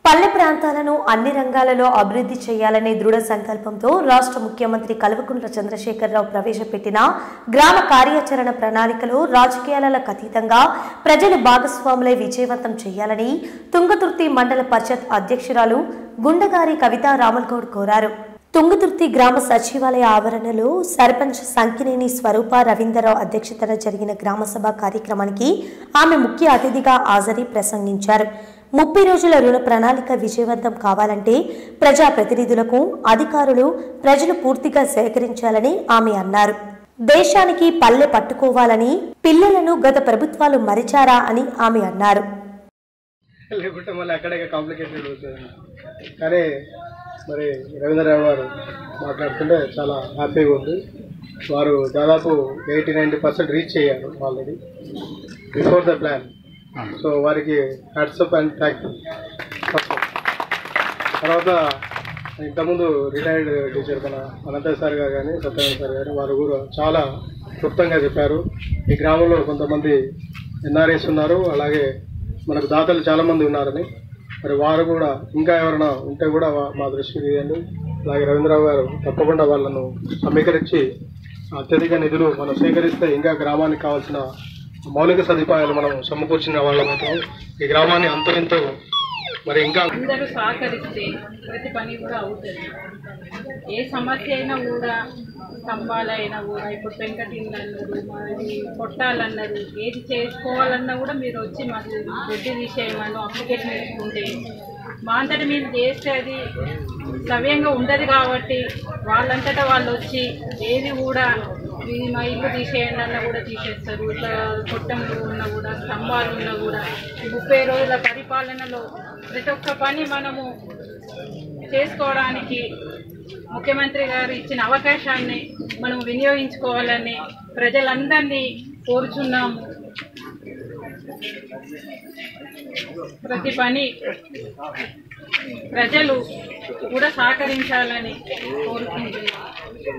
పల్లె ప్రాంతాలను అన్ని రంగాలలో అభివృద్ధి చేయాలనే దృఢ సంకల్పంతో రాష్ట్ర ముఖ్యమంత్రి కల్వకుంట్ల చంద్రశేఖరరావు ప్రవేశపెట్టిన గ్రామ కార్యాచరణ ప్రణాళికలో రాజకీయాలకు అతీతంగా ప్రజలు భాగస్వాములై విజయవంతం చేయాలని తుంగతుర్తి మండల పరిషత్ అధ్యక్షురాలు గుండగారి కవితా రామల్గౌడ్ కోరారు తుంగతుర్తి గ్రామ సచివాలయ ఆవరణలో సర్పంచ్ సంకినేని స్వరూప రవీంద్రరావు అధ్యక్షతన జరిగిన గ్రామసభ కార్యక్రమానికి ఆమె ముఖ్య అతిథిగా హాజరై ప్రసంగించారు ముప్పై రోజుల రుణ ప్రణాళిక విజయవంతం కావాలంటే ప్రజాప్రతినిధులకు అధికారులు ప్రజలు పూర్తిగా సేకరించాలని ఆమె అన్నారు దేశానికి పల్లె పట్టుకోవాలని పిల్లలను గత ప్రభుత్వాలు మరిచారా అని ఆమె అన్నారు లేకుంటే మళ్ళీ అక్కడే కాంప్లికేటెడ్ అవుతుంది కానీ మరి రవీంద్రరావు గారు మాట్లాడుతుంటే చాలా హ్యాపీగా ఉంది వారు దాదాపు ఎయిటీ నైంటీ పర్సెంట్ రీచ్ అయ్యారు already before the plan so వారికి హ్యాట్సప్ అండ్ థ్యాంక్ ఫస్ట్ తర్వాత ఇంతకుముందు రిటైర్డ్ టీచర్ మన అనంతయ్య సార్ గారు కానీ సత్యనారాయణ సార్ గారు వారు కూడా చాలా క్లుప్తంగా చెప్పారు ఈ గ్రామంలో కొంతమంది ఎన్ఆర్ఎస్ ఉన్నారు అలాగే మనకు దాతలు చాలామంది ఉన్నారని మరి వారు కూడా ఇంకా ఎవరైనా ఉంటే కూడా వా- మా దృష్టికి తీయండి అలాగే రవీంద్రరావు గారు తప్పకుండా వాళ్ళను సమీకరించి అత్యధిక నిధులు మనం సేకరిస్తే ఇంకా గ్రామానికి కావాల్సిన మౌలిక సదుపాయాలు మనం సమకూర్చిన వాళ్ళమవుతాం ఈ గ్రామాన్ని అంతరింతో మరి ఇంకా అందరూ సహకరిస్తే ప్రతి పని కూడా అవుతుంది ఏ సమస్య అయినా కూడా స్తంభాలైనా కూడా ఇప్పుడు పెంకటిండ్లు అన్నారు మరి కొట్టాలన్నారు ఏది చేసుకోవాలన్నా కూడా మీరు వచ్చి మాకు దొడ్డి తీసేయమని అప్లికేషన్ వేసుకుంటే మా అంతటి మీరు చేస్తే అది సవ్యంగా ఉండదు కాబట్టి వాళ్ళంతటా వాళ్ళు వచ్చి ఏది కూడా ఇది మా ఇల్లు తీసేయండి అన్న కూడా తీసేస్తారు ఇట్లా కొట్టంలు ఉన్నా కూడా స్తంభాలు ఉన్నా కూడా ఈ ముప్పై రోజుల పరిపాలనలో ప్రతి ఒక్క పని మనము చేసుకోవడానికి ముఖ్యమంత్రి గారు ఇచ్చిన అవకాశాన్ని మనం వినియోగించుకోవాలని ప్రజలందరినీ కోరుచున్నాము ప్రతి పని ప్రజలు కూడా సహకరించాలని కోరుకుంటున్నాము